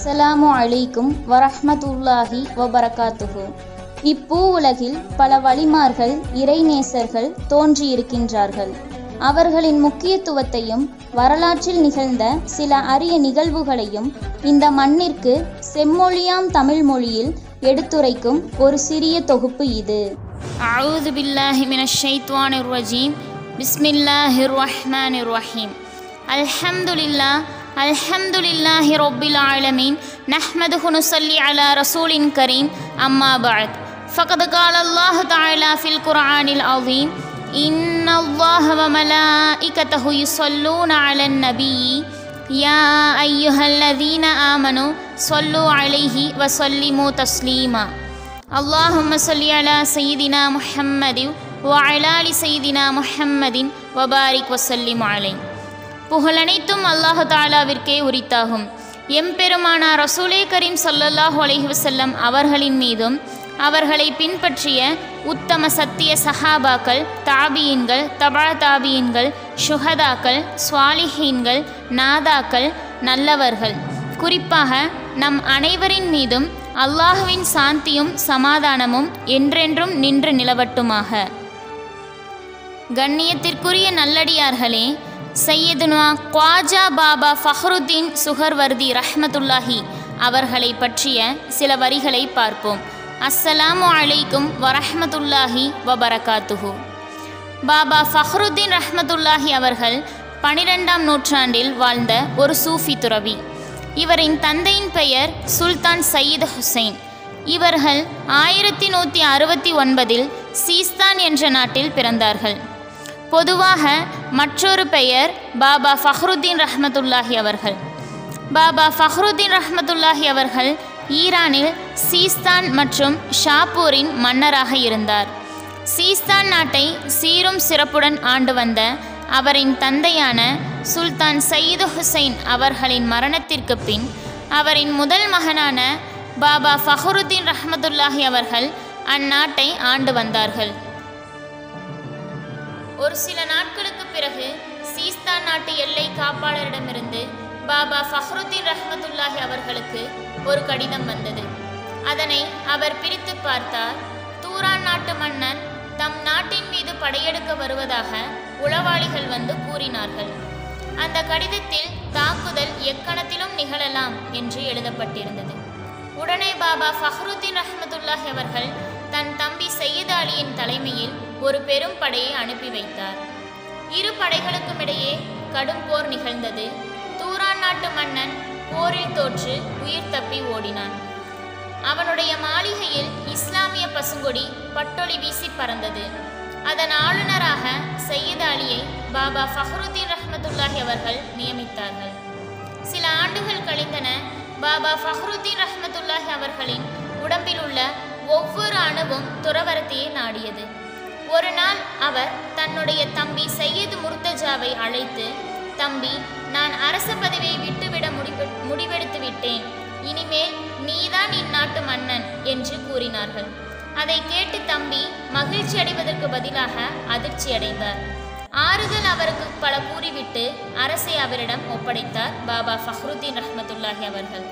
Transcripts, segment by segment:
அஸ்ஸலாமு அலைக்கும் வரஹ்மத்துல்லாஹி வபரகாத்துஹு இப்பூ உலகில் பல வலிமார்கள் இறைநேசர்கள் தோன்றியிருக்கின்றார்கள் அவர்களின் முக்கியத்துவத்தையும் வரலாற்றில் நிகழ்ந்த சில அரிய நிகழ்வுகளையும் இந்த மண்ணிற்கு செம்மொழியாம் தமிழ் மொழியில் எடுத்துரைக்கும் ஒரு சிறிய தொகுப்பு இது أعوذ بالله من الشيطان الرجيم بسم الله الرحمن الرحيم الحمد لله الحمد لله رب العالمين نحمده نصلي على رسول كريم أما بعد فقد قال الله تعالى في القرآن العظيم إن الله وملائكته يصلون على النبي يا أيها الذين آمنوا صلوا عليه وسلموا تسليما اللهم صل على سيدنا محمد وعلى آل سيدنا محمد وبارك وسلم عليه புகழனைத்தும் அல்லாஹ் தாலாவிற்கே உரித்தாகும் எம்பெருமானா ரசூலே கரீம் ஸல்லல்லாஹு அலைஹி வஸல்லம் அவர்களின் மீதும் அவர்களை பின்பற்றிய உத்தம சத்திய சஹாபாக்கள் தாபியின்கள் தபா தாபியின்கள் சுஹதாக்கள் சுவாலிஹீன்கள் நாதாக்கள் நல்லவர்கள் குறிப்பாக நம் அனைவரின் மீதும் அல்லாஹுவின் சாந்தியும் சமாதானமும் என்றென்றும் நின்று நிலவட்டுமாக கண்ணியத்திற்குரிய நல்லடியார்களே சையதுனா குவாஜா பாபா ஃபஹ்ருத்தீன் சுஹர்வர்தி ரஹ்மத்துல்லாஹி அவர்களை பற்றிய சில வரிகளை பார்ப்போம் அஸ்ஸலாமு அலைக்கும் வரஹ்மத்துல்லாஹி வபரகாத்துஹு பாபா ஃபஹ்ருத்தீன் ரஹ்மத்துல்லாஹி அவர்கள் பனிரெண்டாம் நூற்றாண்டில் வாழ்ந்த ஒரு சூஃபி துறவி இவரின் தந்தையின் பெயர் சுல்தான் சயீத் ஹுசைன் இவர்கள் ஆயிரத்தி நூற்றி அறுபத்தி ஒன்பதில் சீஸ்தான் என்ற நாட்டில் பிறந்தார்கள் பொதுவாக மற்றொரு பெயர் பாபா ஃபஹ்ருத்தீன் ரஹ்மத்துல்லாஹி அவர்கள் பாபா ஃபஹ்ருத்தீன் ரஹ்மத்துல்லாஹி அவர்கள் ஈரானில் சீஸ்தான் மற்றும் ஷாப்பூரின் மன்னராக இருந்தார் சீஸ்தான் நாட்டை சீரும் சிறப்புடன் ஆண்டு வந்த அவரின் தந்தையான சுல்தான் சயீது ஹுசைன் அவர்களின் மரணத்திற்கு பின் அவரின் முதல் மகனான பாபா ஃபஹருத்தீன் ரஹ்மத்துல்லாஹி அவர்கள் அந்நாட்டை ஆண்டு வந்தார்கள் ஒரு சில நாட்களுக்கு பிறகு சீஸ்தான் நாட்டு எல்லை காப்பாளரிடமிருந்து பாபா ஃபஹ்ருத்தீன் ரஹ்மத்துல்லாஹி அவர்களுக்கு ஒரு கடிதம் வந்தது அதனை அவர் பிரித்து பார்த்தார் தூரான் நாட்டு மன்னன் தம் நாட்டின் மீது படையெடுக்க வருவதாக உளவாளிகள் வந்து கூறினார்கள் அந்த கடிதத்தில் தாக்குதல் எக்கணத்திலும் நிகழலாம் என்று எழுதப்பட்டிருந்தது உடனே பாபா ஃபஹ்ருத்தீன் ரஹ்மத்துல்லாஹி அவர்கள் தன் தம்பி சையீத் அலியின் தலைமையில் ஒரு பெரும் படையை அனுப்பி வைத்தார் இரு படைகளுக்கும் இடையே கடும் போர் நிகழ்ந்தது தூரான் நாட்டு மன்னன் போரில் தோற்று உயிர் தப்பி ஓடினான் அவனுடைய மாளிகையில் இஸ்லாமிய பசுங்கொடி பட்டொளி வீசி பறந்தது அதன் ஆளுநராக சையீத் அலியை பாபா ஃபஹ்ருத்தீன் ரஹ்மத்துல்லாஹி அவர்கள் நியமித்தார்கள் சில ஆண்டுகள் கழிந்தன பாபா ஃபஹ்ருத்தீன் ரஹ்மத்துல்லாஹி அவர்களின் உடம்பில் உள்ள ஒவ்வொரு அணுவும் துறவரத்தையே நாடியது ஒரு நாள் அவர் தன்னுடைய தம்பி சையீத் முர்தஜாவை அழைத்து தம்பி நான் அரச பதவியை விட்டுவிட முடிவு முடிவெடுத்து விட்டேன் இனிமேல் நீதான் இந்நாட்டு மன்னன் என்று கூறினார்கள் அதை கேட்டு தம்பி மகிழ்ச்சி அடைவதற்கு பதிலாக அதிர்ச்சி அடைந்தார் ஆறுதல் அவருக்கு பல கூறிவிட்டு அரசை அவரிடம் ஒப்படைத்தார் பாபா ஃபஹ்ருத்தீன் ரஹ்மத்துல்லாஹி அவர்கள்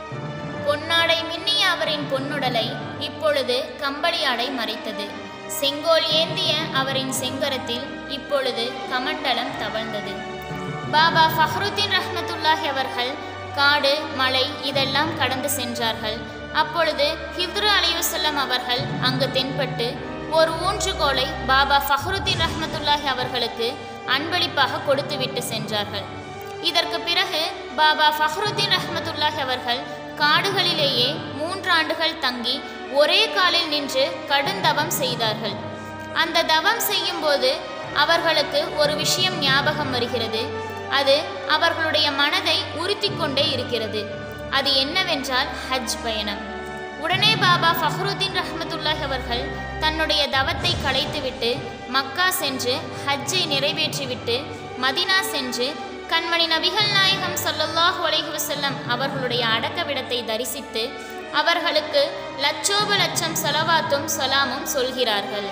பொன்னாடை மின்னிய அவரின் பொன்னுடலை இப்பொழுது கம்பளி ஆடை மறைத்தது செங்கோல் ஏந்திய அவரின் செங்கரத்தில் இப்பொழுது கமண்டலம் தவழ்ந்தது பாபா ஃபஹ்ருத்தீன் ரஹ்மத்துல்லாஹி அவர்கள் காடு மலை இதெல்லாம் கடந்து சென்றார்கள் அப்பொழுது ஹிப்ரு அலிவசல்லம் அவர்கள் அங்கு தென்பட்டு ஒரு ஊன்றுகோலை பாபா ஃபஹ்ருத்தீன் ரஹ்மத்துல்லாஹி அவர்களுக்கு அன்பளிப்பாக கொடுத்துவிட்டு சென்றார்கள் இதற்கு பிறகு பாபா ஃபஹ்ருத்தீன் ரஹ்மத்துல்லாஹி அவர்கள் காடுகளிலேயே மூன்று ஆண்டுகள் தங்கி ஒரே காலில் நின்று கடுந்தவம் செய்தார்கள் அந்த தவம் செய்யும்போது அவர்களுக்கு ஒரு விஷயம் ஞாபகம் வருகிறது அது அவர்களுடைய மனதை உறுத்தி கொண்டே இருக்கிறது அது என்னவென்றால் ஹஜ் பயணம் உடனே பாபா ஃபஹ்ருத்தீன் ரஹ்மத்துல்லாஹ் அவர்கள் தன்னுடைய தவத்தை களைத்துவிட்டு மக்கா சென்று ஹஜ்ஜை நிறைவேற்றிவிட்டு மதினா சென்று கண்மணி நபிகள் நாயகம் ஸல்லல்லாஹு அலைஹி வஸல்லம் அவர்களுடைய அடக்கவிடத்தை தரிசித்து அவர்களுக்கு லட்சோப லட்சம் சலவாத்தும் சலாமும் சொல்கிறார்கள்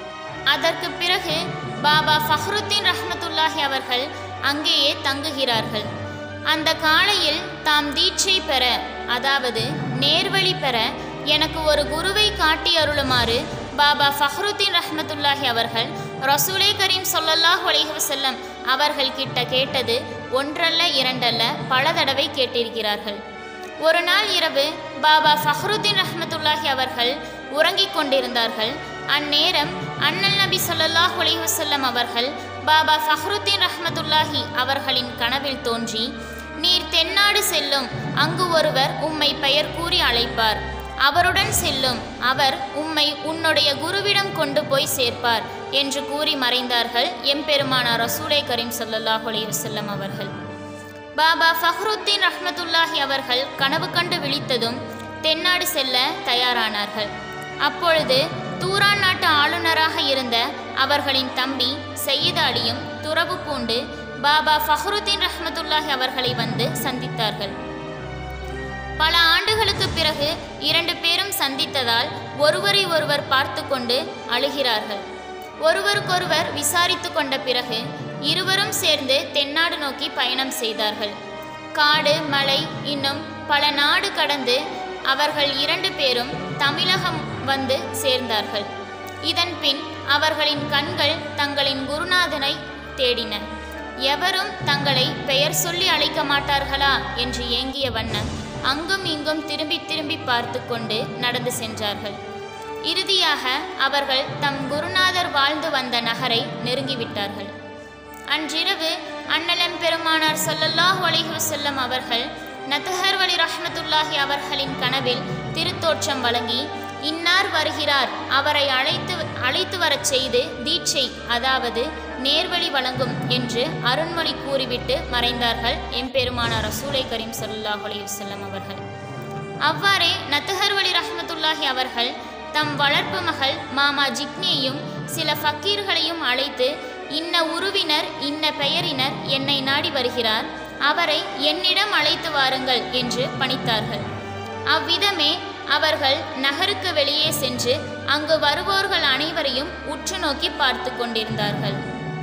அதற்கு பிறகு பாபா ஃபஹ்ருத்தீன் ரஹ்மத்துல்லாஹி அவர்கள் அங்கேயே தங்குகிறார்கள் அந்த காலையில் தாம் தீட்சை பெற அதாவது நேர்வழி பெற எனக்கு ஒரு குருவை காட்டி அருளுமாறு பாபா ஃபஹ்ருத்தீன் ரஹ்மத்துல்லாஹி அவர்கள் ரசூலே கரீம் ஸல்லல்லாஹு அலைஹி வஸல்லம் அவர்கள் கிட்ட கேட்டது ஒன்றல்ல இரண்டல்ல பல தடவை கேட்டிருக்கிறார்கள் ஒரு நாள் இரவு பாபா ஃபஹ்ருத்தீன் ரஹ்மத்துல்லாஹி அவர்கள் உறங்கிக் கொண்டிருந்தார்கள் அந்நேரம் அண்ணல் நபி ஸல்லல்லாஹு அலைஹி வஸல்லம் அவர்கள் பாபா ஃபஹ்ருத்தீன் ரஹ்மத்துல்லாஹி அவர்களின் கனவில் தோன்றி நீர் தென்னாடு செல்லும் அங்கு ஒருவர் உம்மை பெயர் கூறி அழைப்பார் அவருடன் செல்லும் அவர் உம்மை உன்னுடைய குருவிடம் கொண்டு போய் சேர்ப்பார் என்று கூறி மறைந்தார்கள் எம்பெருமானார் ரசூலை கரீம் ஸல்லல்லாஹு அலைஹி வஸல்லம் அவர்கள் பாபா ஃபஹ்ருத்தீன் ரஹ்மத்துல்லாஹி அவர்கள் கனவு கண்டு விழித்ததும் தென்னாடு செல்ல தயாரானார்கள் அப்பொழுது தூரான் நாட்டு ஆளுநராக இருந்த அவர்களின் தம்பி சையீத் அலியும் துறவு பூண்டு பாபா ஃபஹ்ருத்தீன் ரஹ்மத்துல்லாஹி அவர்களை வந்து சந்தித்தார்கள் பல ஆண்டுகளுக்கு பிறகு இரண்டு பேரும் சந்தித்ததால் ஒருவரை ஒருவர் பார்த்து கொண்டு அழுகிறார்கள் ஒருவருக்கொருவர் விசாரித்து கொண்ட பிறகு இருவரும் சேர்ந்து தென்னாடு நோக்கி பயணம் செய்தார்கள் காடு மலை இன்னும் பல நாடு கடந்து அவர்கள் இரண்டு பேரும் தமிழகம் வந்து சேர்ந்தார்கள் இதன் பின் அவர்களின் கண்கள் தங்களின் குருநாதனை தேடின எவரும் தங்களை பெயர் சொல்லி அழைக்க மாட்டார்களா என்று ஏங்கிய வண்ணம் அங்கும் இங்கும் திரும்பி திரும்பி பார்த்து கொண்டு நடந்து சென்றார்கள் இறுதியாக அவர்கள் தம் குருநாதர் வாழ்ந்து வந்த நகரை நெருங்கிவிட்டார்கள் அன்றிரவு அண்ணலம் பெருமானார் ஸல்லல்லாஹு அலைஹி வஸல்லம் அவர்கள் நத்தஹர் வலி ரஹ்மத்துல்லாஹி அவர்களின் கனவில் திருத்தோற்றம் வழங்கி இன்னார் வருகிறார் அவரை அழைத்து அழைத்து வரச் செய்து தீட்சை அதாவது நேர்வழி வழங்கும் என்று அருண்மொழி கூறிவிட்டு மறைந்தார்கள் எம்பெருமானார் ரசூலை கரீம் ஸல்லல்லாஹு அலைஹி வஸல்லம் அவர்கள் அவ்வாறே நத்தஹர் வலி ரஹ்மத்துல்லாஹி அவர்கள் தம் வளர்ப்பு மகள் மாமா ஜிக்னியையும் சில ஃபக்கீர்களையும் அழைத்து இன்ன உருவினர் இன்ன பெயரினர் என்னை நாடி வருகிறார் அவரை என்னிடம் அழைத்து வாருங்கள் என்று பணித்தார்கள் அவ்விதமே அவர்கள் நகருக்கு வெளியே சென்று அங்கு வருவோர்கள் அனைவரையும் உற்று நோக்கி பார்த்து கொண்டிருந்தார்கள்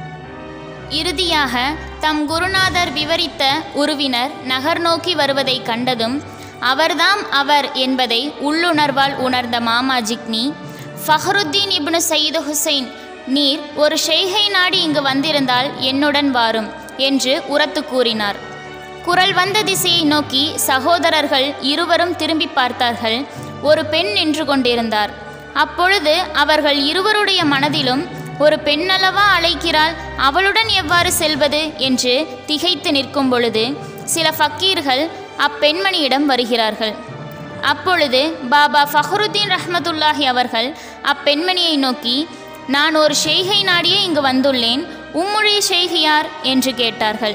இறுதியாக தம் குருநாதர் விவரித்த உருவினர் நகர் நோக்கி வருவதை கண்டதும் அவர்தாம் அவர் என்பதை உள்ளுணர்வால் உணர்ந்த மாமா ஜிக்னி ஃபஹருத்தீன் இப்னு சயீது ஹுசைன் நீர் ஒரு ஷெய்கை நாடி இங்கு வந்திருந்தால் என்னுடன் வாரும் என்று உரத்து கூறினார் குரல் வந்த திசையை நோக்கி சகோதரர்கள் இருவரும் திரும்பி பார்த்தார்கள் ஒரு பெண் நின்று கொண்டிருந்தார் அப்பொழுது அவர்கள் இருவருடைய மனதிலும் ஒரு பெண்ணல்லவா அழைக்கிறாள் அவளுடன் எவ்வாறு செல்வது என்று திகைத்து நிற்கும் பொழுது சில ஃபக்கீர்கள் அப்பெண்மணியிடம் வருகிறார்கள் அப்பொழுது பாபா ஃபஹருத்தீன் ரஹ்மத்துல்லாஹி அவர்கள் அப்பெண்மணியை நோக்கி நான் ஒரு ஷெய்கை நாடியே இங்கு வந்துள்ளேன் உம்முடைய ஷெய்கை யார் என்று கேட்டார்கள்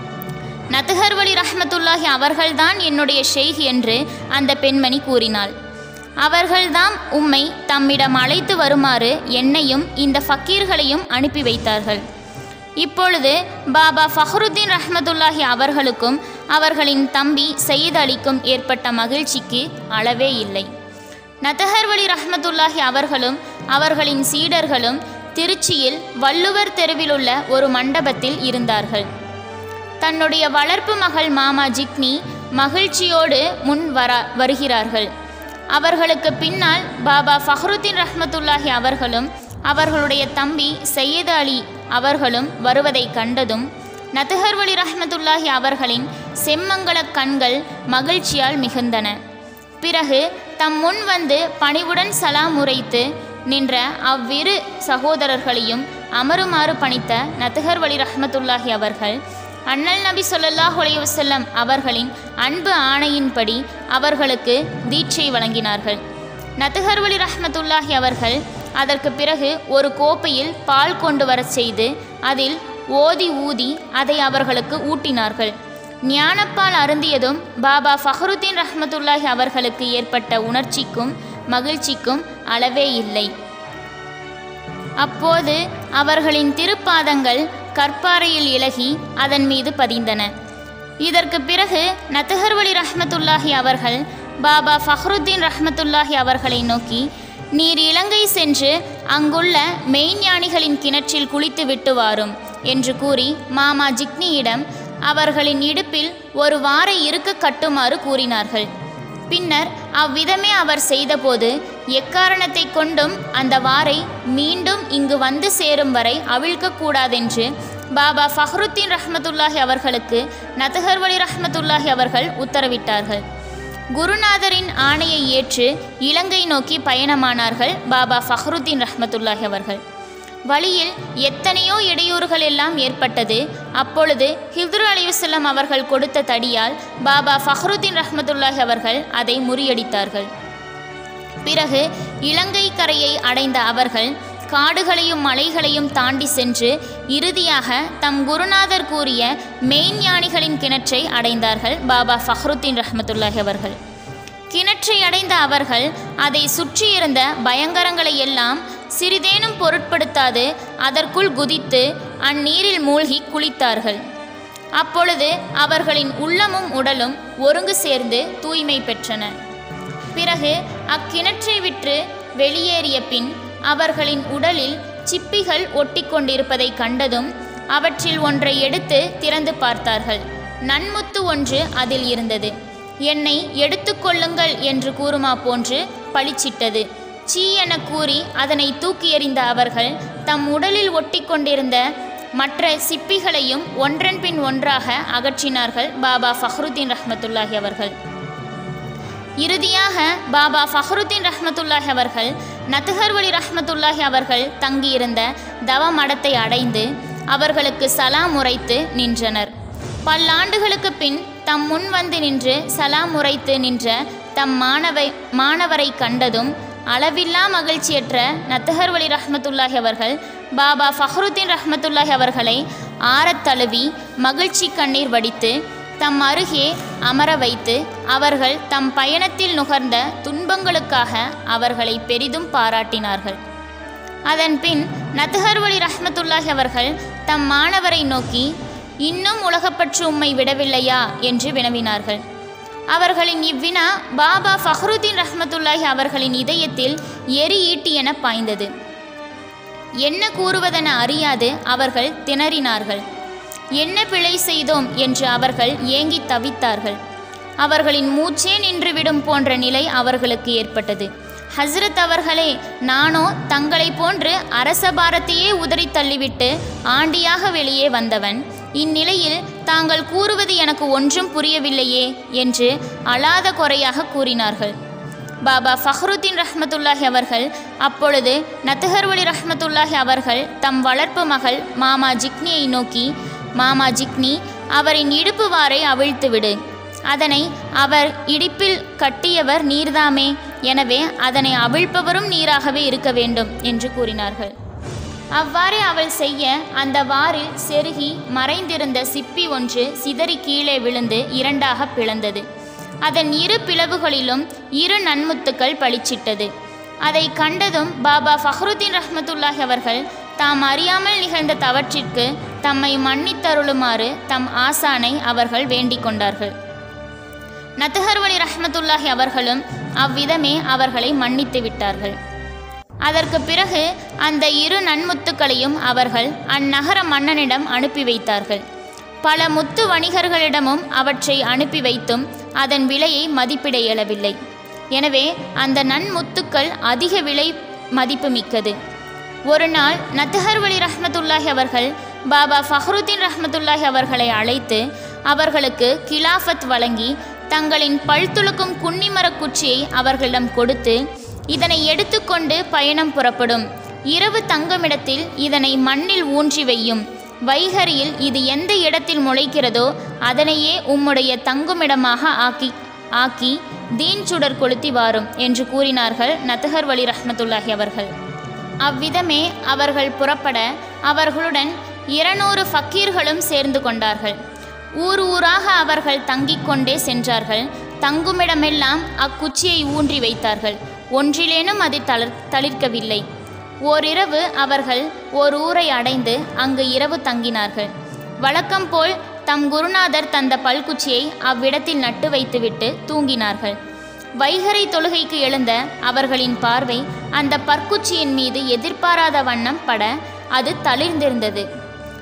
நத்துஹர்வலி ரஹ்மத்துல்லாஹி அவர்கள்தான் என்னுடைய ஷெய்க் என்று அந்த பெண்மணி கூறினாள் அவர்கள்தாம் உம்மை தம்மிடம் அழைத்து வருமாறு என்னையும் இந்த ஃபக்கீர்களையும் அனுப்பி வைத்தார்கள் இப்பொழுது பாபா ஃபஹ்ருத்தீன் ரஹ்மத்துல்லாஹி அவர்களுக்கும் அவர்களின் தம்பி சயீத் அலிக்கும் ஏற்பட்ட மகிழ்ச்சிக்கு அளவே இல்லை நதஹர்வலி ரஹ்மத்துல்லாஹி அவர்களும் அவர்களின் சீடர்களும் திருச்சியில் வள்ளுவர் தெருவிலுள்ள ஒரு மண்டபத்தில் இருந்தார்கள் தன்னுடைய வளர்ப்பு மகள் மாமா ஜிக்னி மகிழ்ச்சியோடு முன் வர வருகிறார்கள் அவர்களுக்கு பின்னால் பாபா ஃபஹ்ருத்தீன் ரஹ்மத்துல்லாஹி அவர்களும் அவர்களுடைய தம்பி சையது அலி அவர்களும் வருவதை கண்டதும் நதுஹர்வலி ரஹ்மத்துல்லாஹி அவர்களின் செம்மங்கல கண்கள் மகிழ்ச்சியால் மிகுந்தன பிறகு தம் முன் வந்து பணிவுடன் சலாம் உரைத்து நின்ற அவ்விரு சகோதரர்களையும் அமருமாறு பணித்த நதுஹர் வலி ரஹ்மத்துல்லாஹி அவர்கள் அண்ணல் நபி ஸல்லல்லாஹு அலைஹி வஸல்லம் அவர்களின் அன்பு ஆணையின்படி அவர்களுக்கு தீட்சை வழங்கினார்கள் நதுஹர் வலி ரஹ்மத்துல்லாஹி அவர்கள் அதற்கு பிறகு ஒரு கோப்பையில் பால் கொண்டு வரச் செய்து அதில் ஓதி ஊதி அதை அவர்களுக்கு ஊட்டினார்கள் ஞானப்பால் அருந்தியதும் பாபா ஃபஹருத்தீன் ரஹ்மத்துல்லாஹி அவர்களுக்கு ஏற்பட்ட உணர்ச்சிக்கும் மகிழ்ச்சிக்கும் அளவே இல்லை அப்போது அவர்களின் திருப்பாதங்கள் கற்பாறையில் இலகி அதன் மீது பதிந்தன இதற்கு பிறகு நத்துஹர்வலி ரஹ்மத்துல்லாஹி அவர்கள் பாபா ஃபஹ்ருத்தீன் ரஹ்மத்துல்லாஹி அவர்களை நோக்கி நீர் இலங்கை சென்று அங்குள்ள மெய்ஞானிகளின் கிணற்றில் குளித்து விட்டு வாரும் என்று கூறி மாமா ஜிக்னியிடம் அவர்களின் இடுப்பில் ஒரு வாரை இருக்க கட்டுமாறு கூறினார்கள் பின்னர் அவ்விதமே அவர் செய்தபோது எக்காரணத்தை கொண்டும் அந்த வாரை மீண்டும் இங்கு வந்து சேரும் வரை அவிழ்க்கக்கூடாதென்று பாபா ஃபஹ்ருத்தீன் ரஹ்மத்துல்லாஹி அவர்களுக்கு நதகர்வலி ரஹ்மத்துல்லாஹி அவர்கள் உத்தரவிட்டார்கள் குருநாதரின் ஆணையை ஏற்று இலங்கை நோக்கி பயணமானார்கள் பாபா ஃபஹ்ருத்தீன் ரஹ்மத்துல்லாஹி அவர்கள் வழியில் எத்தனையோ இடையூறுகள் எல்லாம் ஏற்பட்டது அப்பொழுது ஹிப்ரு அலிவசல்லம் அவர்கள் கொடுத்த தடியால் பாபா ஃபஹ்ருத்தீன் ரஹ்மத்துல்லாஹி அவர்கள் அதை முறியடித்தார்கள் பிறகு இலங்கை கரையை அடைந்த அவர்கள் காடுகளையும் மலைகளையும் தாண்டி சென்று இறுதியாக தம் குருநாதர் கூறிய மெய்ஞானிகளின் கிணற்றை அடைந்தார்கள் பாபா ஃபஹ்ருத்தீன் ரஹ்மத்துல்லாஹி அவர்கள் கிணற்றை அடைந்த அவர்கள் அதை சுற்றியிருந்த பயங்கரங்களை எல்லாம் சிறிதேனும் பொருட்படுத்தாது அதற்குள் குதித்து அந்நீரில் மூழ்கி குளித்தார்கள் அப்பொழுது அவர்களின் உள்ளமும் உடலும் ஒருங்கு சேர்ந்து தூய்மை பெற்றன பிறகு அக்கிணற்றை விட்டு வெளியேறிய பின் அவர்களின் உடலில் சிப்பிகள் ஒட்டிக்கொண்டிருப்பதை கண்டதும் அவற்றில் ஒன்றை எடுத்து திறந்து பார்த்தார்கள் நன்முத்து ஒன்று அதில் இருந்தது என்னை எடுத்துக்கொள்ளுங்கள் என்று கூறுமா போன்று பளிச்சிட்டது சீ என கூறி அதனை தூக்கி எறிந்த அவர்கள் தம் உடலில் ஒட்டிக்கொண்டிருந்த மற்ற சிப்பிகளையும் ஒன்றன் பின் ஒன்றாக அகற்றினார்கள் பாபா ஃபஹ்ருத்தீன் ரஹ்மத்துல்லாஹி அவர்கள் இறுதியாக பாபா ஃபஹ்ருத்தீன் ரஹ்மத்துல்லாஹி அவர்கள் நத்துஹர்வலி ரஹ்மத்துல்லாஹி அவர்கள் தங்கியிருந்த தவ மடத்தை அடைந்து அவர்களுக்கு சலாம் உரைத்து நின்றனர் பல்லாண்டுகளுக்கு பின் தம் முன் வந்து நின்று சலாம் உரைத்து நின்ற தம் மாணவை மாணவரை கண்டதும் அளவில்லா மகிழ்ச்சியற்ற நத்துஹர்வலி ரஹ்மத்துல்லாஹி அவர்கள் பாபா ஃபஹ்ருத்தீன் ரஹ்மத்துல்லாஹி அவர்களை ஆறத் தழுவி மகிழ்ச்சி கண்ணீர் வடித்து தம் அருகே அமர வைத்து அவர்கள் தம் பயணத்தில் நுகர்ந்த துன்பங்களுக்காக அவர்களை பெரிதும் பாராட்டினார்கள் அதன்பின் நத்ஹர்வலி ரஹ்மத்துல்லாஹி அவர்கள் தம் மாணவரை நோக்கி இன்னும் உலகப்பற்று உம்மை விடவில்லையா என்று வினவினார்கள் அவர்களின் இவ்வினா பாபா ஃபஹ்ருத்தீன் ரஹ்மத்துல்லாஹி அவர்களின் இதயத்தில் எரி ஈட்டி என பாய்ந்தது என்ன கூறுவதென அறியாது அவர்கள் திணறினார்கள் என்ன பிழை செய்தோம் என்று அவர்கள் ஏங்கி தவித்தார்கள் அவர்களின் மூச்சே நின்றுவிடும் போன்ற நிலை அவர்களுக்கு ஏற்பட்டது ஹஸ்ரத் அவர்களே நானோ தங்களைப் போன்று அரச பாரத்தையே உதறி தள்ளிவிட்டு ஆண்டியாக வெளியே வந்தவன் இந்நிலையில் தாங்கள் கூறுவது எனக்கு ஒன்றும் புரியவில்லையே என்று அழாத குறையாக கூறினார்கள் பாபா ஃபஹ்ருத்தீன் ரஹ்மத்துல்லாஹி அவர்கள் அப்பொழுது நத்துஹர்வலி ரஹ்மத்துல்லாஹி அவர்கள் தம் வளர்ப்பு மகள் மாமா ஜிக்னியை நோக்கி மாமா ஜிக்னி அவரின் இடுப்பு வாரை அவிழ்த்து விடு அதனை அவர் இடிப்பில் கட்டியவர் நீர்தாமே எனவே அதனை அவிழ்ப்பவரும் நீராகவே இருக்க வேண்டும் என்று கூறினார்கள் அவ்வாறே அவள் செய்ய அந்த வாரில் செருகி மறைந்திருந்த சிப்பி ஒன்று சிதறி கீழே விழுந்து இரண்டாக பிளந்தது அதன் இரு பிளவுகளிலும் இரு நன்முத்துக்கள் பளிச்சிட்டது அதை கண்டதும் பாபா ஃபஹ்ருத்தீன் ரஹ்மத்துல்லாஹி அவர்கள் தாம் அறியாமல் நிகழ்ந்த தவற்றிற்கு தம்மை மன்னித்தருளுமாறு தம் ஆசானை அவர்கள் வேண்டிக் கொண்டார்கள் நத்துஹர்வலி ரஹ்மத்துல்லாஹி அவர்களும் அவ்விதமே அவர்களை மன்னித்து விட்டார்கள் அதற்கு பிறகு அந்த இரு நன்முத்துக்களையும் அவர்கள் அந்நகர மன்னனிடம் அனுப்பி வைத்தார்கள் பல முத்து வணிகர்களிடமும் அவற்றை அனுப்பி வைத்தும் அதன் விலையை மதிப்பிட இயலவில்லை எனவே அந்த நன்முத்துக்கள் அதிக விலை மதிப்பு மிக்கது ஒரு நாள் நத்துஹர்வலி ரஹ்மத்துல்லாஹி அவர்கள் பாபா ஃபஹ்ருத்தீன் ரஹ்மத்துல்லாஹி அவர்களை அழைத்து அவர்களுக்கு கிலாஃபத் வழங்கி தங்களின் பல்துளுக்கும் குன்னிமரக் குச்சியை அவர்களிடம் கொடுத்து இதனை எடுத்துக்கொண்டு பயணம் புறப்படும் இரவு தங்குமிடத்தில் இதனை மண்ணில் ஊன்றி வையும் வைகரியில் இது எந்த இடத்தில் முளைக்கிறதோ அதனையே உம்முடைய தங்குமிடமாக ஆக்கி ஆக்கி தீன் சுடர் கொளுத்தி வாரும் என்று கூறினார்கள் நத்துஹர் வலி ரஹ்மத்துல்லாஹி அவர்கள் அவ்விதமே அவர்கள் புறப்பட அவர்களுடன் இருநூறு ஃபக்கீர்களும் சேர்ந்து கொண்டார்கள் ஊர் ஊராக அவர்கள் தங்கிக் கொண்டே சென்றார்கள் தங்குமிடமெல்லாம் அக்குச்சியை ஊன்றி வைத்தார்கள் ஒன்றிலேனும் அது தளர் தளிர்க்கவில்லை ஓரிரவு அவர்கள் ஓர் ஊரை அடைந்து அங்கு இரவு தங்கினார்கள் வழக்கம் போல் தம் குருநாதர் தந்த பல்குச்சியை அவ்விடத்தில் நட்டு வைத்துவிட்டு தூங்கினார்கள் வைகரை தொழுகைக்கு எழுந்த அவர்களின் பார்வை அந்த பற்குச்சியின் மீது எதிர்பாராத வண்ணம் பட அது தளிர்ந்திருந்தது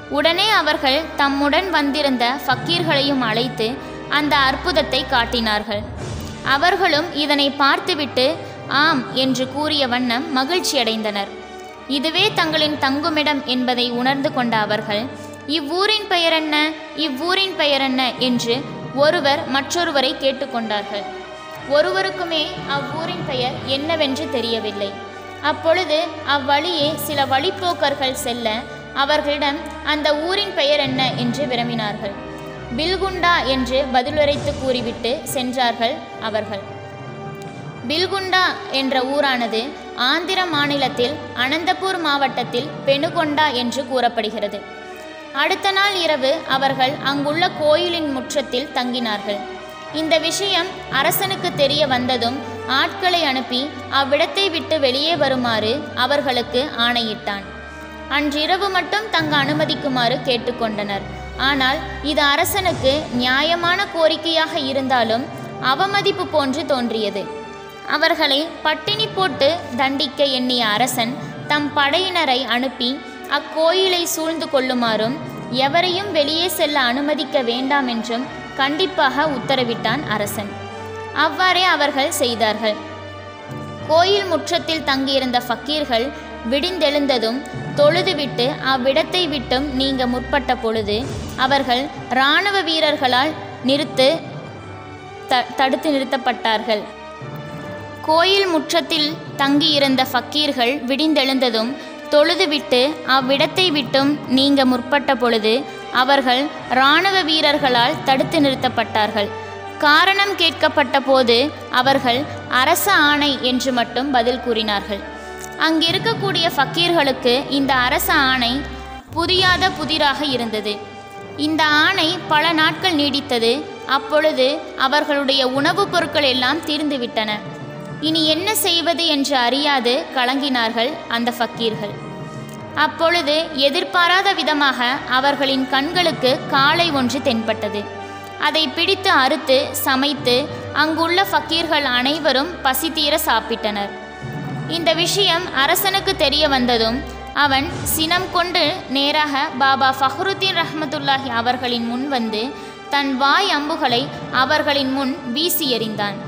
உடனே அவர்கள் தம்முடன் வந்திருந்த ஃபக்கீர்களையும் அழைத்து அந்த அற்புதத்தை காட்டினார்கள் அவர்களும் இதனை பார்த்துவிட்டு ஆம் என்று கூறிய வண்ணம் மகிழ்ச்சியடைந்தனர் இதுவே தங்களின் தங்குமிடம் என்பதை உணர்ந்து கொண்ட அவர்கள் இவ்வூரின் பெயர் என்ன இவ்வூரின் பெயர் என்ன என்று ஒருவர் மற்றொருவரை கேட்டுக்கொண்டார்கள் ஒருவருக்குமே அவ்வூரின் பெயர் என்னவென்று தெரியவில்லை அப்பொழுது அவ்வழியே சில வழிப்போக்கர்கள் செல்ல அவர்களிடம் அந்த ஊரின் பெயர் என்ன என்று விரும்பினார்கள் பில்குண்டா என்று பதிலுரைத்து கூறிவிட்டு சென்றார்கள் அவர்கள் பில்குண்டா என்ற ஊரானது ஆந்திர மாநிலத்தில் அனந்தபூர் மாவட்டத்தில் பெனுகொண்டா என்று கூறப்படுகிறது அடுத்த நாள் இரவு அவர்கள் அங்குள்ள கோயிலின் முற்றத்தில் தங்கினார்கள் இந்த விஷயம் அரசனுக்கு தெரிய வந்ததும் ஆட்களை அனுப்பி அவ்விடத்தை விட்டு வெளியே வருமாறு அவர்களுக்கு ஆணையிட்டான் அன்றிரவு மட்டும் தங்க அனுமதிக்குமாறு கேட்டுக்கொண்டனர் ஆனால் இது அரசனுக்கு நியாயமான கோரிக்கையாக இருந்தாலும் அவமதிப்பு போன்று தோன்றியது அவர்களை பட்டினி போட்டு தண்டிக்க எண்ணிய அரசன் தம் படையினரை அனுப்பி அக்கோயிலை சூழ்ந்து கொள்ளுமாறும் எவரையும் வெளியே செல்ல அனுமதிக்க வேண்டாம் என்றும் கண்டிப்பாக உத்தரவிட்டான் அரசன் அவ்வாறே அவர்கள் செய்தார்கள் கோயில் முற்றத்தில் தங்கியிருந்த ஃபக்கீர்கள் விடிந்தெழுந்ததும் தொழுதுவிட்டு அவ்விடத்தை விட்டும் நீங்க முற்பட்ட பொழுது அவர்கள் இராணுவ வீரர்களால் நிறுத்து த தடுத்து நிறுத்தப்பட்டார்கள் கோயில் முற்றத்தில் தங்கியிருந்த ஃபக்கீர்கள் விடிந்தெழுந்ததும் தொழுதுவிட்டு அவ்விடத்தை விட்டும் நீங்க முற்பட்ட பொழுது அவர்கள் இராணுவ வீரர்களால் தடுத்து நிறுத்தப்பட்டார்கள் காரணம் கேட்கப்பட்ட போது அவர்கள் அரச ஆணை என்று மட்டும் பதில் கூறினார்கள் அங்கிருக்கக்கூடிய ஃபக்கீர்களுக்கு இந்த அரச ஆணை புரியாத புதிராக இருந்தது இந்த ஆணை பல நாட்கள் நீடித்தது அப்பொழுது அவர்களுடைய உணவுப் பொருட்கள் எல்லாம் தீர்ந்துவிட்டன இனி என்ன செய்வது என்று அறியாது கலங்கினார்கள் அந்த ஃபக்கீர்கள் அப்பொழுது எதிர்பாராத விதமாக அவர்களின் கண்களுக்கு காளை ஒன்று தென்பட்டது அதை பிடித்து அறுத்து சமைத்து அங்குள்ள ஃபக்கீர்கள் அனைவரும் பசிதீர சாப்பிட்டனர் இந்த விஷயம் அரசனுக்கு தெரிய வந்ததும் அவன் சினம் கொண்டு நேராக பாபா ஃபஹ்ருத்தீன் ரஹ்மத்துல்லாஹி அவர்களின் முன் வந்து தன் வாய் அம்புகளை அவர்களின் முன் வீசி எறிந்தான்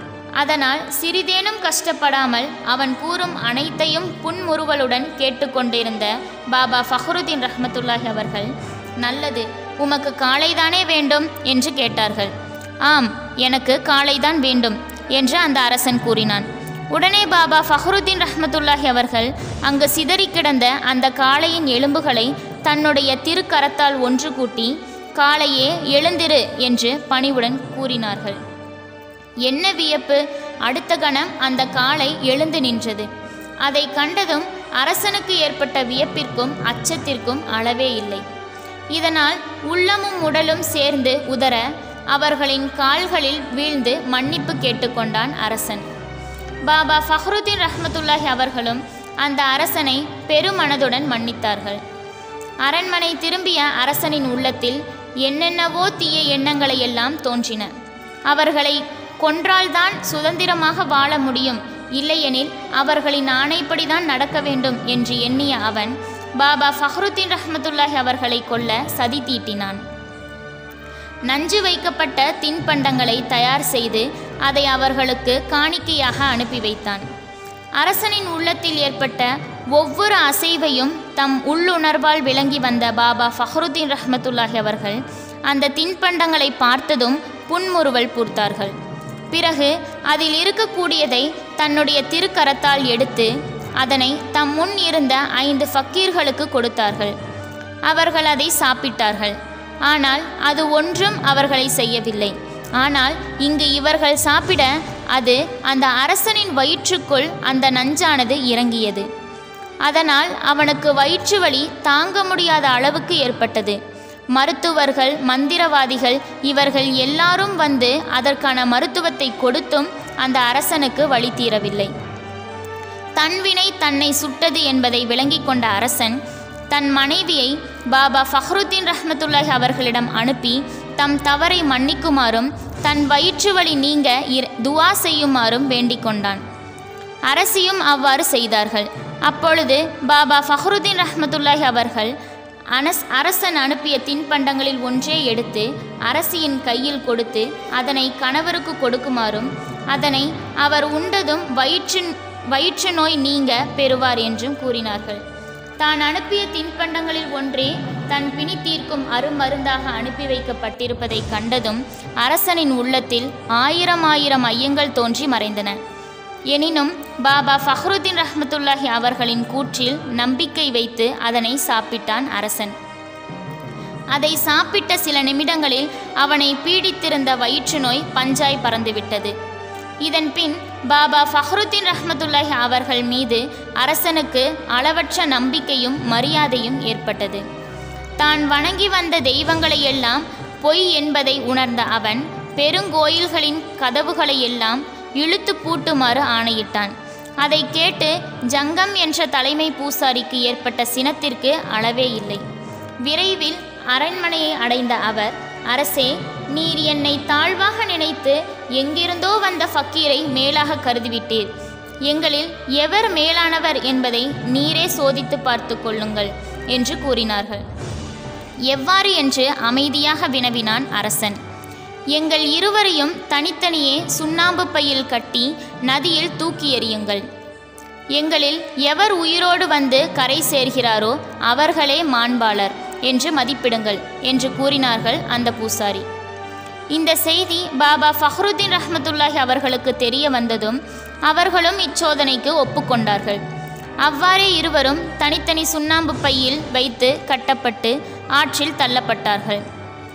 அதனால் சிறிதேனும் கஷ்டப்படாமல் அவன் கூறும் அனைத்தையும் புன்முறுவலுடன் கேட்டுக்கொண்டிருந்த பாபா ஃபஹ்ருதீன் ரஹ்மத்துல்லாஹி அவர்கள் நல்லது உமக்கு காளைதானே வேண்டும் என்று கேட்டார்கள் ஆம் எனக்கு காளைதான் வேண்டும் என்று அந்த அரசன் கூறினான் உடனே பாபா ஃபஹ்ருதீன் ரஹ்மத்துல்லாஹி அவர்கள் அங்கு சிதறி கிடந்த அந்த காளையின் எலும்புகளை தன்னுடைய திருக்கரத்தால் ஒன்று கூட்டி காளையே எழுந்திரு என்று பணிவுடன் கூறினார்கள் என்ன வியப்பு அடுத்த கணம் அந்த காளை எழுந்து நின்றது அதை கண்டதும் அரசனுக்கு ஏற்பட்ட வியப்பிற்கும் அச்சத்திற்கும் அளவே இல்லை இதனால் உள்ளமும் உடலும் சேர்ந்து உதற அவர்களின் கால்களில் வீழ்ந்து மன்னிப்பு கேட்டுக்கொண்டான் அரசன் பாபா ஃபஹ்ருதீன் ரஹ்மத்துல்லாஹி அவர்களும் அந்த அரசனை பெருமனதுடன் மன்னித்தார்கள் அரண்மனை திரும்பிய அரசனின் உள்ளத்தில் என்னென்னவோ தீய எண்ணங்களை எல்லாம் தோன்றின அவர்களை கொன்றால்தான் சுதந்திரமாக வாழ முடியும் இல்லையெனில் அவர்களின் ஆணைப்படிதான் நடக்க வேண்டும் என்று எண்ணிய அவன் பாபா ஃபஹ்ருத்தீன் ரஹ்மத்துல்லாஹி அவர்களை கொல்ல சதி தீட்டினான் நஞ்சு வைக்கப்பட்ட தின்பண்டங்களை தயார் செய்து அதை அவர்களுக்கு காணிக்கையாக அனுப்பி வைத்தான் அரசனின் உள்ளத்தில் ஏற்பட்ட ஒவ்வொரு அசைவையும் தம் உள்ளுணர்வால் விளங்கி வந்த பாபா ஃபஹ்ருத்தீன் ரஹ்மத்துல்லாஹி அவர்கள் அந்த தின்பண்டங்களை பார்த்ததும் புன்முறுவல் பூர்த்தார்கள் பிறகு அதில் இருக்கக்கூடியதை தன்னுடைய திருக்கரத்தால் எடுத்து அதனை தம் முன் இருந்த ஐந்து ஃபக்கீர்களுக்கு கொடுத்தார்கள் அவர்கள் அதை சாப்பிட்டார்கள் ஆனால் அது ஒன்றும் அவர்களை செய்யவில்லை ஆனால் இங்கு இவர்கள் சாப்பிட அது அந்த அரசனின் வயிற்றுக்குள் அந்த நஞ்சானது இறங்கியது அதனால் அவனுக்கு வயிற்று வலி தாங்க முடியாத அளவுக்கு ஏற்பட்டது மருத்துவர்கள் மந்திரவாதிகள் இவர்கள் எல்லாரும் வந்து அதற்கான மருத்துவத்தை கொடுத்தும் அந்த அரசனுக்கு வழி தீரவில்லை தன்வினை தன்னை சுட்டது என்பதை விளங்கிக் கொண்ட அரசன் தன் மனைவியை பாபா ஃபஹ்ருத்தீன் ரஹ்மத்துல்லாஹி அவர்களிடம் அனுப்பி தம் தவறை மன்னிக்குமாறும் தன் வயிற்று வலி நீங்க இர- துஆ செய்யுமாறும் வேண்டிக் கொண்டான் அரசியும் அவ்வாறு செய்தார்கள் அப்பொழுது பாபா ஃபஹ்ருத்தீன் ரஹ்மத்துல்லாஹி அவர்கள் அனஸ் அரசன் அனுப்பிய தின்பண்டங்களில் ஒன்றே எடுத்து அரசியின் கையில் கொடுத்து அதனை கணவருக்கு கொடுக்குமாறும் அதனை அவர் உண்டதும் வயிற்று வயிற்று நோய் நீங்க பெறுவார் என்றும் கூறினார்கள் தான் அனுப்பிய தின்பண்டங்களில் ஒன்றே தன் பிணி தீர்க்கும் அருமருந்தாக அனுப்பி வைக்கப்பட்டிருப்பதை கண்டதும் அரசனின் உள்ளத்தில் ஆயிரம் ஆயிரம் ஐயங்கள் தோன்றி மறைந்தன எனினும் பாபா ஃபஹ்ருதீன் ரஹ்மத்துல்லாஹி அவர்களின் கூற்றில் நம்பிக்கை வைத்து அதனை சாப்பிட்டான் அரசன் அதை சாப்பிட்ட சில நிமிடங்களில் அவனை பீடித்திருந்த வயிற்று நோய் பஞ்சாய் பறந்துவிட்டது இதன் பின் பாபா ஃபஹ்ருதீன் ரஹ்மத்துல்லாஹி அவர்கள் மீது அரசனுக்கு அளவற்ற நம்பிக்கையும் மரியாதையும் ஏற்பட்டது தான் வணங்கி வந்த தெய்வங்களை எல்லாம் பொய் என்பதை உணர்ந்த அவன் பெருங்கோயில்களின் கதவுகளை எல்லாம் இழுத்து பூட்டுமாறு ஆணையிட்டான் அதை கேட்டு ஜங்கம் என்ற தலைமை பூசாரிக்கு ஏற்பட்ட சினத்திற்கு அளவே இல்லை விரைவில் அரண்மனையை அடைந்த அவர் அரசே நீர் என்னை தாழ்வாக நினைத்து எங்கிருந்தோ வந்த ஃபக்கீரை மேலாக கருதிவிட்டீர் எங்களில் எவர் மேலானவர் என்பதை நீரே சோதித்து பார்த்து கொள்ளுங்கள் என்று கூறினார்கள் எவ்வாறு என்று அமைதியாக வினவினான் அரசன் எங்கள் இருவரையும் தனித்தனியே சுண்ணாம்பு பையில் கட்டி நதியில் தூக்கி எறியுங்கள் எங்களில் எவர் உயிரோடு வந்து கரை சேர்கிறாரோ அவர்களே மாண்பாளர் என்று மதிப்பிடுங்கள் என்று கூறினார்கள் அந்த பூசாரி இந்த செய்தி பாபா ஃபஹ்ருதீன் ரஹ்மத்துல்லாஹி அவர்களுக்கு தெரிய வந்ததும் அவர்களும் இச்சோதனைக்கு ஒப்புக்கொண்டார்கள் அவ்வாறே இருவரும் தனித்தனி சுண்ணாம்பு பையில் வைத்து கட்டப்பட்டு ஆற்றில் தள்ளப்பட்டார்கள்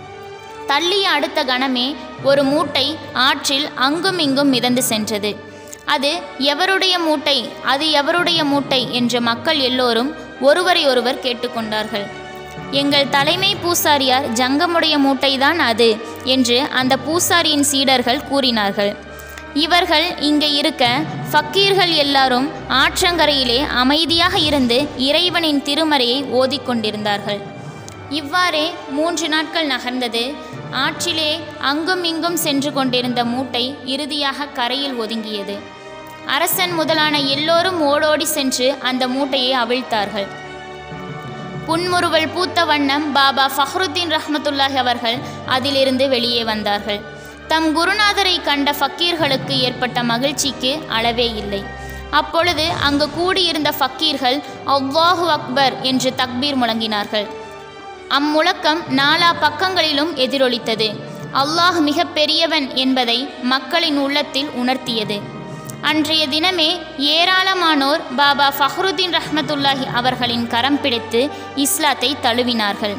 தள்ளிய அடுத்த கணமே ஒரு மூட்டை ஆற்றில் அங்கும் இங்கும் மிதந்து சென்றது அது எவருடைய மூட்டை அது எவருடைய மூட்டை என்று மக்கள் எல்லோரும் ஒருவரை ஒருவர் கேட்டுக்கொண்டார்கள் எங்கள் தலைமை பூசாரியார் ஜங்கமுடைய மூட்டைதான் அது என்று அந்த பூசாரியின் சீடர்கள் கூறினார்கள் இவர்கள் இங்கே இருக்க ஃபக்கீர்கள் எல்லாரும் ஆற்றங்கரையிலே அமைதியாக இருந்து இறைவனின் திருமறையை ஓதிக்கொண்டிருந்தார்கள் இவ்வாறே மூன்று நாட்கள் நகர்ந்தது ஆற்றிலே அங்கும் இங்கும் சென்று கொண்டிருந்த மூட்டை இறுதியாக கரையில் ஒதுங்கியது அரசன் முதலான எல்லோரும் ஓடோடி சென்று அந்த மூட்டையை அவிழ்த்தார்கள் புன்முறுவல் பூத்த வண்ணம் பாபா ஃபஹ்ருத்தீன் ரஹ்மத்துல்லாஹி அவர்கள் அதிலிருந்து வெளியே வந்தார்கள் தம் குருநாதரை கண்ட ஃபக்கீர்களுக்கு ஏற்பட்ட மகிழ்ச்சிக்கு அளவே இல்லை அப்பொழுது அங்கு கூடியிருந்த ஃபக்கீர்கள் அல்லாஹு அக்பர் என்று தக்பீர் முழங்கினார்கள் அம்முழக்கம் நாலா பக்கங்களிலும் எதிரொலித்தது அல்லாஹ் மிக பெரியவன் என்பதை மக்களின் உள்ளத்தில் உணர்த்தியது அன்றைய தினமே ஏராளமானோர் பாபா ஃபஹ்ருதீன் ரஹ்மத்துல்லாஹி அவர்களின் கரம் பிடித்து இஸ்லாத்தை தழுவினார்கள்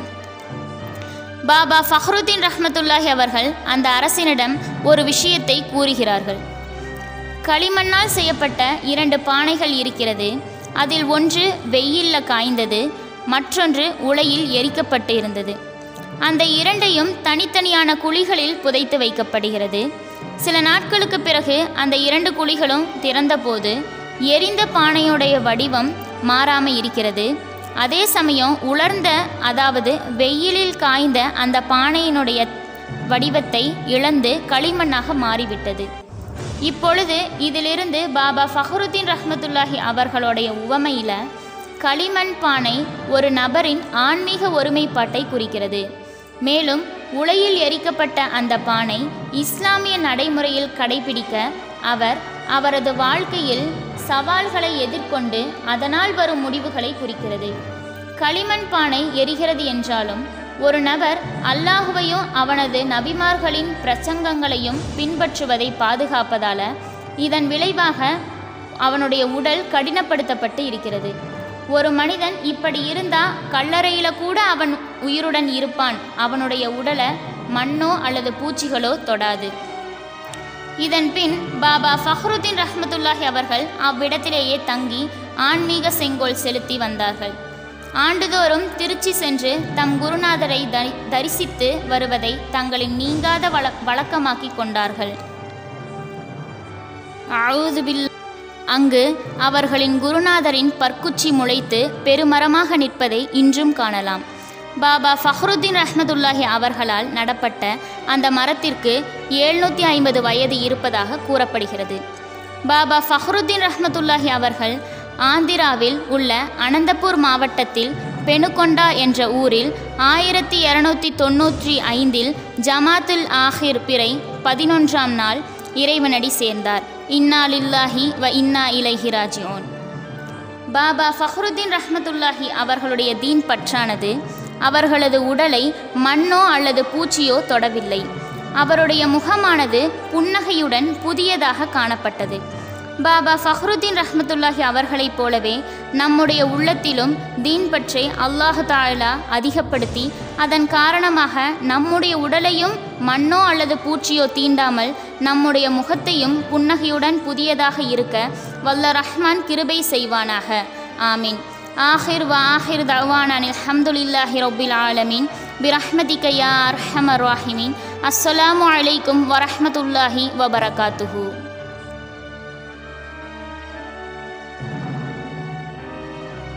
பாபா ஃபஹ்ருதீன் ரஹ்மத்துல்லாஹி அவர்கள் அந்த அரசனிடம் ஒரு விஷயத்தை கூறுகிறார்கள் களிமண்ணால் செய்யப்பட்ட இரண்டு பானைகள் இருக்கிறது அதில் ஒன்று வெயில்ல காய்ந்தது மற்றொன்று உலையில் எரிக்கப்பட்டு இருந்தது அந்த இரண்டையும் தனித்தனியான குழிகளில் புதைத்து வைக்கப்படுகிறது சில நாட்களுக்கு பிறகு அந்த இரண்டு குழிகளும் திறந்தபோது எரிந்த பானையுடைய வடிவம் மாறாமல் இருக்கிறது அதே சமயம் உலர்ந்த அதாவது வெயிலில் காய்ந்த அந்த பானையினுடைய வடிவத்தை இழந்து களிமண்ணாக மாறிவிட்டது இப்பொழுது இதிலிருந்து பாபா ஃபஹ்ருத்தீன் ரஹ்மத்துல்லாஹி அவர்களுடைய உவமையில களிமண் பானை ஒரு நபரின் ஆன்மீக ஒருமைப்பாட்டை குறிக்கிறது மேலும் உலையில் எரிக்கப்பட்ட அந்த பானை இஸ்லாமிய நடைமுறையில் கடைபிடிக்க அவர் அவரது வாழ்க்கையில் சவால்களை எதிர்கொண்டு அதனால் வரும் முடிவுகளை குறிக்கிறது களிமண் பானை எரிகிறது என்றாலும் ஒரு நபர் அல்லாஹுவையும் அவனது நபிமார்களின் பிரசங்கங்களையும் பின்பற்றுவதை பாதுகாப்பதால இதன் விளைவாக அவனுடைய உடல் கடினப்படுத்தப்பட்டு இருக்கிறது ஒரு மனிதன் இப்படி இருந்தா கல்லறையில கூட அவன் உயிருடன் இருப்பான் அவனுடைய உடலை மண்ணோ அல்லது பூச்சிகளோ தொடாது இதன் பின் பாபா ஃபஹ்ருத்தீன் ரஹ்மத்துல்லாஹி அவர்கள் அவ்விடத்திலேயே தங்கி ஆன்மீக செங்கோல் செலுத்தி வந்தார்கள் ஆண்டுதோறும் திருச்சி சென்று தம் குருநாதரை தரி தரிசித்து வருவதை தங்களின் நீங்காத வழ வழக்கமாக்கி கொண்டார்கள் அவுதுபில் அங்கு அவர்களின் குருநாதரின் பற்குச்சி முளைத்து பெருமரமாக நிற்பதை இன்றும் காணலாம் பாபா ஃபஹ்ருத்தீன் ரஹ்மத்துல்லாஹி அவர்களால் நடப்பட்ட அந்த மரத்திற்கு எழுநூற்றி ஐம்பது வயது இருப்பதாக கூறப்படுகிறது பாபா ஃபஹ்ருத்தீன் ரஹ்மத்துல்லாஹி அவர்கள் ஆந்திராவில் உள்ள அனந்தபூர் மாவட்டத்தில் பெனுகொண்டா என்ற ஊரில் ஆயிரத்தி இரநூத்தி தொண்ணூற்றி ஐந்தில் ஜமாத்துல் ஆஹிர் பிறை பதினொன்றாம் நாள் இறைவனடி சேர்ந்தார் இன்னா லில்லாஹி வ இன்னா இலைஹி ராஜியோன் பாபா ஃபஹ்ருத்தீன் ரஹ்மத்துல்லாஹி அவர்களுடைய தீன் பற்றானது அவர்களது உடலை மண்ணோ அல்லது பூச்சியோ தொடவில்லை அவருடைய முகமானது புன்னகையுடன் புதியதாக காணப்பட்டது பாபா ஃபஹ்ருத்தீன் ரஹ்மத்துல்லாஹி அவர்களைப் போலவே நம்முடைய உள்ளத்திலும் தீன் பற்றை அல்லாஹு தாலா அதிகப்படுத்தி அதன் காரணமாக நம்முடைய உடலையும் மண்ணோ அல்லது பூச்சியோ தீண்டாமல் நம்முடைய முகத்தையும் புன்னகையுடன் புதியதாக இருக்க வல்ல ரஹ்மான் கிருபை செய்வானாக ஆமீன் ஆஹிர் வ ஆஹிர் தவானான் அல்ஹம்துலில்லாஹி ரப்பில் ஆலமீன் பிரஹ்மதிக யா அர்ஹமர் ராஹிமீன் அஸ்ஸலாமு அலைக்கும் வரஹ்மத்துல்லாஹி வபரகாத்துஹு